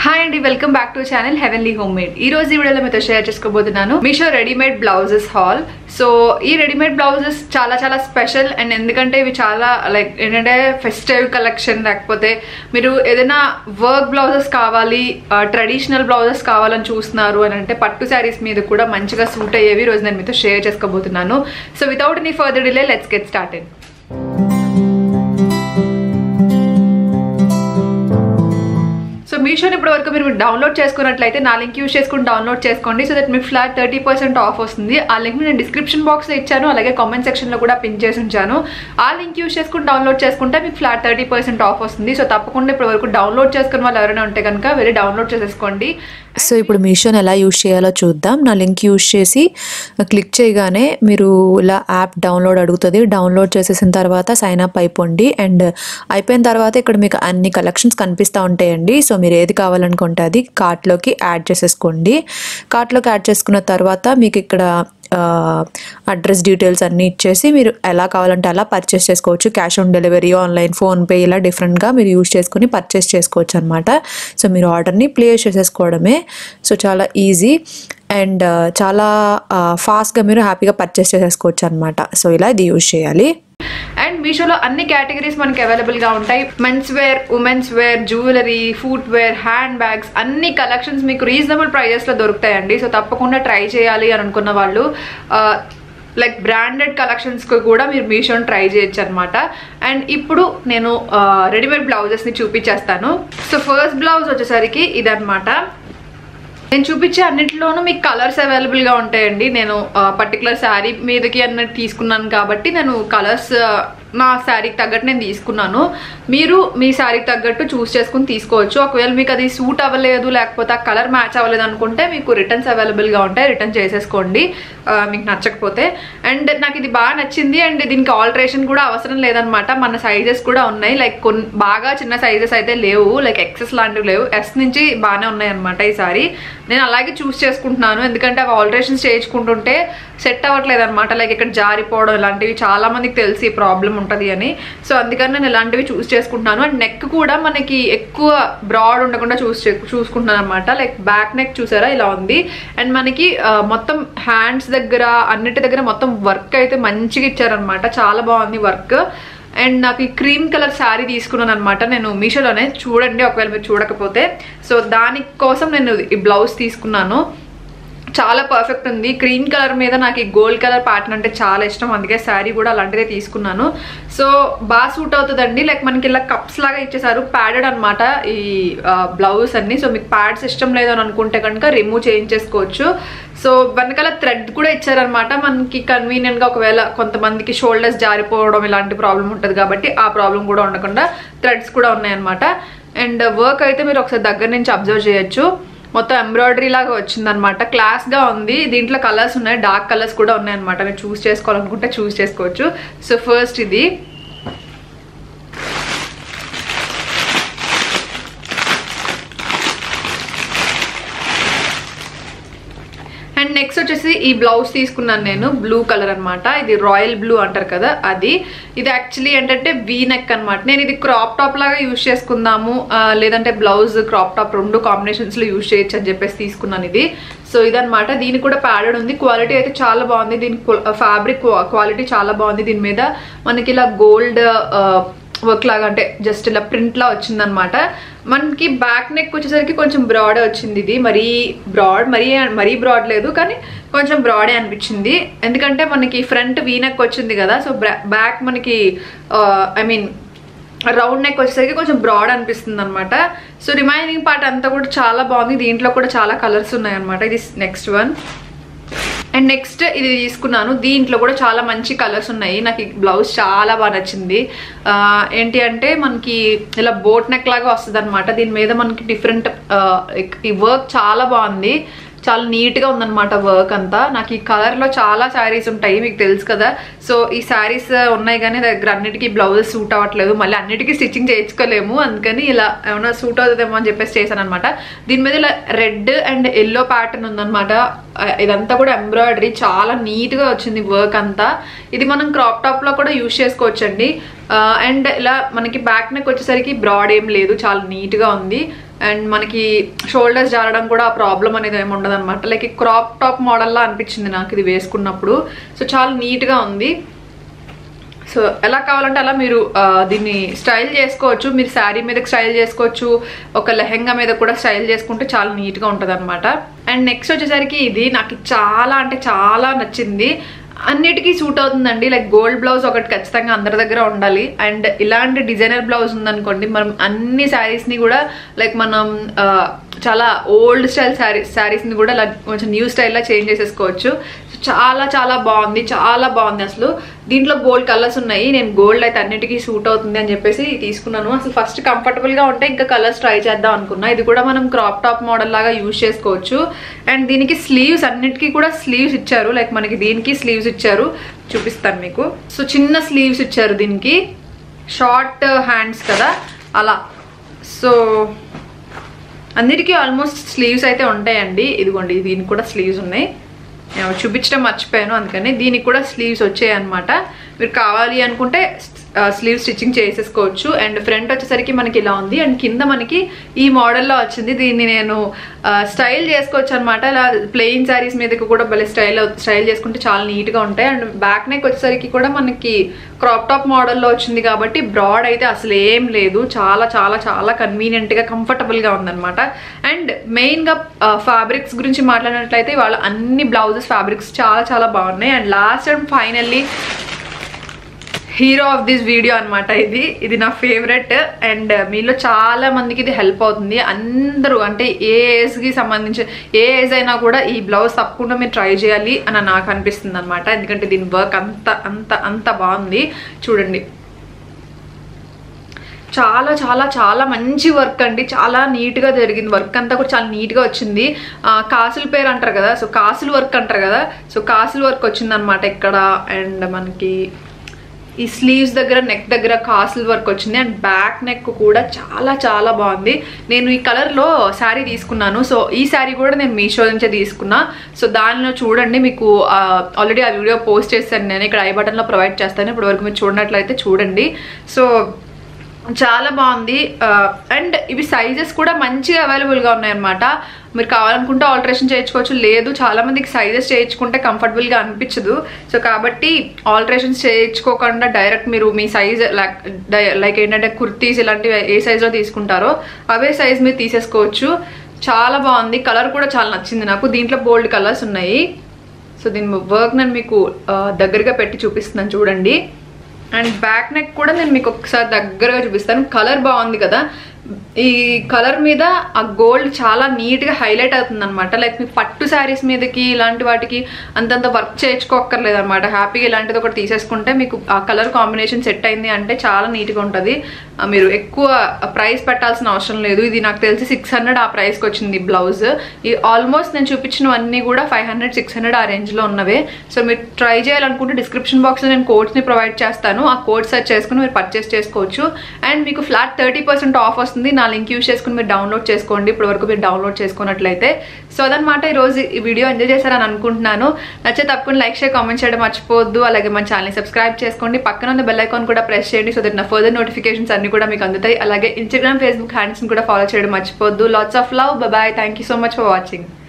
hi అండి welcome back to channel heavenly home made ఈ రోజు ఈ వీడియోలో మీతో షేర్ చేసుకోబోతున్నాను Meesho readymade blouses haul so ఈ రెడీమేడ్ బ్లౌజెస్ చాలా చాలా స్పెషల్ అండ్ ఎందుకంటే ఇవి చాలా లైక్ ఏంటంటే ఫెస్టివ్ కలెక్షన్ లేకపోతే మీరు ఏదైనా వర్క్ బ్లౌజెస్ కావాలి ట్రెడిషనల్ బ్లౌజెస్ కావాలని చూస్తున్నారు అని అంటే పట్టు శారీస్ మీద కూడా మంచిగా సూట్ అయ్యేవి ఈ రోజు నేను మీతో షేర్ చేసుకోబోతున్నాను so without any further delay let's get started so మీషోని ఇప్పటి వరకు మీరు డౌన్లోడ్ చేసుకున్నట్లయితే నా లింక్ యూస్ చేసుకుని డౌన్లోడ్ చేసుకోండి సో దట్ మీకు ఫ్లాట్ థర్టీ పర్సెంట్ ఆఫ్ వస్తుంది ఆ లింక్ నేను డిస్క్రిప్షన్ బాక్స్లో ఇచ్చాను అలాగే కామెంట్ సెక్షన్లో కూడా పిన్ చేసి ఉంచాను ఆ లింక్ యూస్ చేసుకుని డౌన్లోడ్ చేసుకుంటే మీకు ఫ్లాట్ థర్టీ పర్సెంట్ ఆఫ్ వస్తుంది సో తప్పకుండా ఇప్పటి వరకు డౌన్లోడ్ చేసుకున్న వాళ్ళు ఎవరైనా ఉంటే కనుక వెళ్ళి డౌన్లోడ్ చేసేసుకోండి సో ఇప్పుడు మీషోని ఎలా యూజ్ చేయాలో చూద్దాం నా లింక్ యూజ్ చేసి క్లిక్ చేయగానే మీరు ఇలా యాప్ డౌన్లోడ్ అడుగుతుంది డౌన్లోడ్ చేసేసిన తర్వాత సైన్ అప్ అయిపోండి అండ్ అయిపోయిన తర్వాత ఇక్కడ మీకు అన్ని కలెక్షన్స్ కనిపిస్తూ ఉంటాయండి సో మీరు ఏది కావాలనుకుంటే అది కార్ట్లోకి యాడ్ చేసేసుకోండి కార్ట్లోకి యాడ్ చేసుకున్న తర్వాత మీకు ఇక్కడ అడ్రస్ డీటెయిల్స్ అన్నీ ఇచ్చేసి మీరు ఎలా కావాలంటే అలా పర్చేస్ చేసుకోవచ్చు cash on delivery online PhonePe ఇలా డిఫరెంట్గా మీరు యూజ్ చేసుకుని పర్చేస్ చేసుకోవచ్చు అనమాట సో మీరు ఆర్డర్ని ప్లేస్ చేసేసుకోవడమే సో చాలా ఈజీ అండ్ చాలా ఫాస్ట్గా మీరు హ్యాపీగా పర్చేస్ చేసేసుకోవచ్చు అనమాట సో ఇలా ఇది యూజ్ చేయాలి అండ్ మీషోలో అన్ని కేటగిరీస్ మనకి అవైలబుల్గా ఉంటాయి men's wear women's wear jewellery footwear handbags అన్ని కలెక్షన్స్ మీకు రీజనబుల్ ప్రైజెస్లో దొరుకుతాయండి సో తప్పకుండా ట్రై చేయాలి అని అనుకున్న వాళ్ళు లైక్ బ్రాండెడ్ కలెక్షన్స్కి కూడా మీరు మీషోని ట్రై చేయొచ్చు అనమాట అండ్ ఇప్పుడు నేను రెడీమేడ్ బ్లౌజెస్ని చూపించేస్తాను సో ఫస్ట్ బ్లౌజ్ వచ్చేసరికి ఇదనమాట నేను చూపించే అన్నింటిలోనూ మీకు కలర్స్ అవైలబుల్గా ఉంటాయండి నేను పర్టికులర్ శారీ మీదకి అన్నట్టు తీసుకున్నాను కాబట్టి నేను కలర్స్ నా శారీకి తగ్గట్టు నేను తీసుకున్నాను మీరు మీ శారీకి తగ్గట్టు చూస్ చేసుకుని తీసుకోవచ్చు ఒకవేళ మీకు అది సూట్ అవ్వలేదు లేకపోతే ఆ కలర్ మ్యాచ్ అవ్వలేదు అనుకుంటే మీకు రిటర్న్స్ అవైలబుల్గా ఉంటాయి రిటర్న్ చేసేసుకోండి మీకు నచ్చకపోతే అండ్ నాకు ఇది బాగా నచ్చింది అండ్ దీనికి ఆల్టరేషన్ కూడా అవసరం లేదనమాట మన సైజెస్ కూడా ఉన్నాయి లైక్ కొన్ని బాగా చిన్న సైజెస్ అయితే లేవు లైక్ ఎక్సెస్ లాంటివి లేవు ఎస్ నుంచి బాగానే ఉన్నాయి అనమాట ఈ సారీ నేను అలాగే చూస్ చేసుకుంటున్నాను ఎందుకంటే అవి ఆల్టరేషన్స్ చేయించుకుంటుంటే సెట్ అవ్వట్లేదు అనమాట లైక్ ఇక్కడ జారిపోవడం ఇలాంటివి చాలా మందికి తెలిసి ప్రాబ్లం ఉంటుంది అని సో అందుకని నేను ఇలాంటివి చూస్ చేసుకుంటున్నాను అండ్ నెక్ కూడా మనకి ఎక్కువ బ్రాడ్ ఉండకుండా చూస్ చూసుకుంటున్నాను అనమాట లైక్ బ్యాక్ నెక్ చూసారా ఇలా ఉంది అండ్ మనకి మొత్తం హ్యాండ్స్ దగ్గర అన్నిటి దగ్గర మొత్తం వర్క్ అయితే మంచిగా ఇచ్చారనమాట చాలా బాగుంది వర్క్ అండ్ నాకు ఈ క్రీమ్ కలర్ శారీ తీసుకున్నాను అనమాట నేను మీషోలోనే చూడండి ఒకవేళ మీరు చూడకపోతే సో దానికోసం నేను ఈ బ్లౌజ్ తీసుకున్నాను చాలా పర్ఫెక్ట్ ఉంది క్రీమ్ కలర్ మీద నాకు ఈ గోల్డ్ కలర్ ప్యాటర్న్ అంటే చాలా ఇష్టం అందుకే శారీ కూడా అలాంటిదే తీసుకున్నాను సో బాగా సూట్ అవుతుందండి లైక్ మనకి ఇలా కప్స్ లాగా ఇచ్చేసారు ప్యాడెడ్ అనమాట ఈ బ్లౌజ్ అన్ని సో మీకు ప్యాడ్స్ ఇష్టం లేదు అని అనుకుంటే కనుక రిమూవ్ చేయించేసుకోవచ్చు సో వెనకాల థ్రెడ్ కూడా ఇచ్చారనమాట మనకి కన్వీనియంట్గా ఒకవేళ కొంతమందికి షోల్డర్స్ జారిపోవడం ఇలాంటి ప్రాబ్లం ఉంటుంది కాబట్టి ఆ ప్రాబ్లం కూడా ఉండకుండా థ్రెడ్స్ కూడా ఉన్నాయన్నమాట అండ్ వర్క్ అయితే మీరు ఒకసారి దగ్గర నుంచి అబ్జర్వ్ చేయొచ్చు మొత్తం ఎంబ్రాయిడరీ లాగా వచ్చిందనమాట క్లాస్గా ఉంది దీంట్లో కలర్స్ ఉన్నాయి డార్క్ కలర్స్ కూడా ఉన్నాయన్నమాట మీరు చూస్ చేసుకోవాలనుకుంటే చూస్ చేసుకోవచ్చు సో ఫస్ట్ ఇది అండ్ నెక్స్ట్ వచ్చేసి ఈ బ్లౌజ్ తీసుకున్నాను నేను బ్లూ కలర్ అనమాట ఇది రాయల్ బ్లూ అంటారు కదా అది ఇది యాక్చువల్లీ ఏంటంటే వీ నెక్ అనమాట నేను ఇది క్రాప్ టాప్ లాగా యూజ్ చేసుకుందాము లేదంటే బ్లౌజ్ క్రాప్ టాప్ రెండు కాంబినేషన్స్లో యూజ్ చేయొచ్చు అని చెప్పేసి తీసుకున్నాను ఇది సో ఇదనమాట దీనికి కూడా ప్యాడెడ్ ఉంది క్వాలిటీ అయితే చాలా బాగుంది దీని ఫ్యాబ్రిక్ క్వాలిటీ చాలా బాగుంది దీని మీద మనకి ఇలా గోల్డ్ వర్క్ లాగా అంటే జస్ట్ ఇలా ప్రింట్ లా వచ్చిందనమాట మనకి బ్యాక్ నెక్ వచ్చేసరికి కొంచెం బ్రాడ్ వచ్చింది ఇది మరీ బ్రాడ్ మరీ మరీ బ్రాడ్ లేదు కానీ కొంచెం బ్రాడే అనిపించింది ఎందుకంటే మనకి ఫ్రంట్ వీ నెక్ వచ్చింది కదా సో బ్యాక్ మనకి ఐ మీన్ రౌండ్ నెక్ వచ్చేసరికి కొంచెం బ్రాడ్ అనిపిస్తుంది అనమాట సో రిమైనింగ్ పార్ట్ అంతా కూడా చాలా బాగుంది దీంట్లో కూడా చాలా కలర్స్ ఉన్నాయి అనమాట ఇది నెక్స్ట్ వన్ అండ్ నెక్స్ట్ ఇది తీసుకున్నాను దీంట్లో కూడా చాలా మంచి కలర్స్ ఉన్నాయి నాకు ఈ బ్లౌజ్ చాలా బాగా నచ్చింది ఏంటి అంటే మనకి ఇలా బోట్ నెక్ లాగా వస్తుంది అనమాట దీని మీద మనకి డిఫరెంట్ ఈ వర్క్ చాలా బాగుంది చాలా నీట్గా ఉందన్నమాట వర్క్ అంతా నాకు ఈ కలర్లో చాలా శారీస్ ఉంటాయి మీకు తెలుసు కదా సో ఈ శారీస్ ఉన్నాయి కానీ దగ్గర అన్నిటికీ బ్లౌజెస్ సూట్ అవ్వట్లేదు మళ్ళీ అన్నిటికీ స్టిచ్చింగ్ చేయించుకోలేము అందుకని ఇలా ఏమైనా సూట్ అవుతుందేమో అని చెప్పేసి చేశాను అనమాట దీని మీద ఇలా రెడ్ అండ్ ఎల్లో ప్యాటర్న్ ఉందన్నమాట ఇదంతా కూడా ఎంబ్రాయిడరీ చాలా నీట్గా వచ్చింది వర్క్ అంతా ఇది మనం క్రాప్ టాప్లో కూడా యూజ్ చేసుకోవచ్చండి అండ్ ఇలా మనకి బ్యాక్ నెక్ వచ్చేసరికి బ్రాడ్ ఏం లేదు చాలా నీట్గా ఉంది అండ్ మనకి షోల్డర్స్ జారడం కూడా ఆ ప్రాబ్లం అనేది ఏమి ఉండదు అనమాట లైక్ క్రాప్ టాప్ మోడల్లా అనిపించింది నాకు ఇది వేసుకున్నప్పుడు సో చాలా నీట్గా ఉంది సో ఎలా కావాలంటే అలా మీరు ఆ, దీన్ని స్టైల్ చేసుకోవచ్చు మీరు శారీ మీదకి స్టైల్ చేసుకోవచ్చు ఒక లెహెంగా మీద కూడా స్టైల్ చేసుకుంటే చాలా నీట్గా ఉంటుంది అనమాట అండ్ నెక్స్ట్ వచ్చేసరికి ఇది నాకు చాలా అంటే చాలా నచ్చింది అన్నిటికీ సూట్ అవుతుందండి లైక్ గోల్డ్ బ్లౌజ్ ఒకటి ఖచ్చితంగా అందరి దగ్గర ఉండాలి అండ్ ఇలాంటి డిజైనర్ బ్లౌజ్ ఉందనుకోండి మనం అన్ని శారీస్ని కూడా లైక్ మనం ఆ, చాలా ఓల్డ్ స్టైల్ శారీ శారీస్ని కూడా ఇలా కొంచెం న్యూ స్టైల్లో చేంజ్ చేసేసుకోవచ్చు సో చాలా చాలా బాగుంది చాలా బాగుంది అసలు దీంట్లో గోల్డ్ కలర్స్ ఉన్నాయి నేను గోల్డ్ అయితే అన్నిటికీ సూట్ అవుతుంది అని చెప్పేసి తీసుకున్నాను అసలు ఫస్ట్ కంఫర్టబుల్గా ఉంటే ఇంకా కలర్స్ ట్రై చేద్దాం అనుకున్నా ఇది కూడా మనం క్రాప్ టాప్ మోడల్ లాగా యూజ్ చేసుకోవచ్చు అండ్ దీనికి స్లీవ్స్ అన్నిటికీ కూడా స్లీవ్స్ ఇచ్చారు లైక్ మనకి దీనికి స్లీవ్స్ ఇచ్చారు చూపిస్తాను మీకు సో చిన్న స్లీవ్స్ ఇచ్చారు దీనికి షార్ట్ హ్యాండ్స్ కదా అలా సో అన్నిటికీ ఆల్మోస్ట్ స్లీవ్స్ అయితే ఉంటాయండి ఇదిగోండి దీనికి కూడా స్లీవ్స్ ఉన్నాయి నేను అవి చూపించడం మర్చిపోయాను అందుకని దీనికి కూడా స్లీవ్స్ వచ్చాయి అనమాట మీరు కావాలి అనుకుంటే స్లీవ్ స్టిచ్చింగ్ చేసేసుకోవచ్చు అండ్ ఫ్రంట్ వచ్చేసరికి మనకి ఇలా ఉంది అండ్ కింద మనకి ఈ మోడల్లో వచ్చింది దీన్ని నేను స్టైల్ చేసుకోవచ్చు అనమాట ఇలా ప్లెయిన్ శారీస్ మీదకి కూడా భలే స్టైల్ స్టైల్ చేసుకుంటే చాలా నీట్గా ఉంటాయి అండ్ బ్యాక్ నెక్ వచ్చేసరికి కూడా మనకి క్రాప్ టాప్ మోడల్లో వచ్చింది కాబట్టి బ్రాడ్ అయితే అసలు ఏం లేదు చాలా చాలా చాలా కన్వీనియంట్గా కంఫర్టబుల్గా ఉందన్నమాట అండ్ మెయిన్గా ఫ్యాబ్రిక్స్ గురించి మాట్లాడినట్లయితే వాళ్ళ అన్ని బ్లౌజెస్ ఫ్యాబ్రిక్స్ చాలా చాలా బాగున్నాయి and last and finally hero of this video అన్నమాట ఇది ఇది నా ఫేవరెట్ అండ్ మీలో చాలా మందికి ఇది హెల్ప్ అవుతుంది అందరూ అంటే ఏ ఏజ్కి సంబంధించి ఏ ఏజ్ అయినా కూడా ఈ బ్లౌజ్ తప్పకుండా మీరు ట్రై చేయాలి అని నాకు అనిపిస్తుంది అనమాట ఎందుకంటే దీని వర్క్ అంత అంత అంత బాగుంది చూడండి చాలా చాలా చాలా మంచి వర్క్ అండి చాలా నీట్గా జరిగింది వర్క్ అంతా కూడా చాలా నీట్గా వచ్చింది ఆ, కాసుల పేరు అంటారు కదా సో కాసుల వర్క్ అంటారు కదా సో కాసుల వర్క్ వచ్చిందనమాట ఇక్కడ అండ్ మనకి ఈ స్లీవ్స్ దగ్గర నెక్ దగ్గర కాసుల వర్క్ వచ్చింది అండ్ బ్యాక్ నెక్ కూడా చాలా చాలా బాగుంది నేను ఈ కలర్లో శారీ తీసుకున్నాను సో ఈ శారీ కూడా నేను మీషో నుంచే తీసుకున్నా సో దానిలో చూడండి మీకు ఆల్రెడీ ఆ వీడియో పోస్ట్ చేశాను నేను ఇక్కడ ఐ బటన్లో ప్రొవైడ్ చేస్తాను ఇప్పటి వరకు మీరు చూడనట్లయితే చూడండి సో చాలా బాగుంది అండ్ ఇవి సైజెస్ కూడా మంచిగా అవైలబుల్గా ఉన్నాయన్నమాట మీరు కావాలనుకుంటే ఆల్టరేషన్ చేయించుకోవచ్చు లేదు చాలా మందికి సైజెస్ చేయించుకుంటే కంఫర్టబుల్గా అనిపించదు సో కాబట్టి ఆల్టరేషన్స్ చేయించుకోకుండా డైరెక్ట్ మీరు మీ సైజ్ లైక్ ఏంటంటే కుర్తీస్ ఇలాంటివి ఏ సైజులో తీసుకుంటారో అవే సైజ్ మీరు తీసేసుకోవచ్చు చాలా బాగుంది కలర్ కూడా చాలా నచ్చింది నాకు దీంట్లో బోల్డ్ కలర్స్ ఉన్నాయి సో దీని వర్క్ నేను మీకు ఆ, దగ్గరగా పెట్టి చూపిస్తున్నాను చూడండి అండ్ బ్యాక్ నెక్ కూడా నేను మీకు ఒకసారి దగ్గరగా చూపిస్తాను కలర్ బాగుంది కదా ఈ కలర్ మీద ఆ గోల్డ్ చాలా నీట్గా హైలైట్ అవుతుంది అనమాట లైక్ మీకు పట్టు శారీస్ మీదకి ఇలాంటి వాటికి అంతంత వర్క్ చేయించుకోక్కర్లేదు అనమాట హ్యాపీగా ఇలాంటిది ఒకటి తీసేసుకుంటే మీకు ఆ కలర్ కాంబినేషన్ సెట్ అయింది అంటే చాలా నీట్గా ఉంటుంది ఆ, మీరు ఎక్కువ ప్రైస్ పెట్టాల్సిన అవసరం లేదు ఇది నాకు తెలిసి సిక్స్ హండ్రెడ్ ఆ ప్రైస్కి వచ్చింది బ్లౌజ్ ఈ ఆల్మోస్ట్ నేను చూపించినవన్నీ కూడా ఫైవ్ హండ్రెడ్ సిక్స్ హండ్రెడ్ ఆ రేంజ్లో ఉన్నవే సో మీరు ట్రై చేయాలనుకుంటే డిస్క్రిప్షన్ బాక్స్లో నేను కోడ్స్ని ప్రొవైడ్ చేస్తాను ఆ కోడ్ సెర్చ్ చేసుకుని మీరు పర్చేస్ చేసుకోవచ్చు అండ్ మీకు ఫ్లాట్ థర్టీ పర్సెంట్ ఆఫ్ వస్తుంది నా లింక్ యూస్ చేసుకుని మీరు డౌన్లోడ్ చేసుకోండి ఇప్పటి వరకు మీరు డౌన్లోడ్ చేసుకున్నట్లయితే సో అదనమాట ఈరోజు ఈ వీడియో ఎంజాయ్ చేశారని అనుకుంటున్నాను నచ్చే తప్పకుండా లైక్ షేర్ కామెంట్ చేయడం మర్చిపోవద్దు అలాగే మన ఛానల్ని సబ్స్క్రైబ్ చేసుకోండి పక్కన ఉన్న బెల్ ఐకాన్ కూడా ప్రెస్ చేయండి సో దట్ నా ఫర్దర్ నోటిఫికేషన్స్ అన్ని కూడా మీకు అందుతాయి అలాగే ఇన్స్టాగ్రామ్ ఫేస్బుక్ హ్యాండ్స్ని కూడా ఫాలో చేయడం మర్చిపోవద్దు lots of love bye thank you so much for watching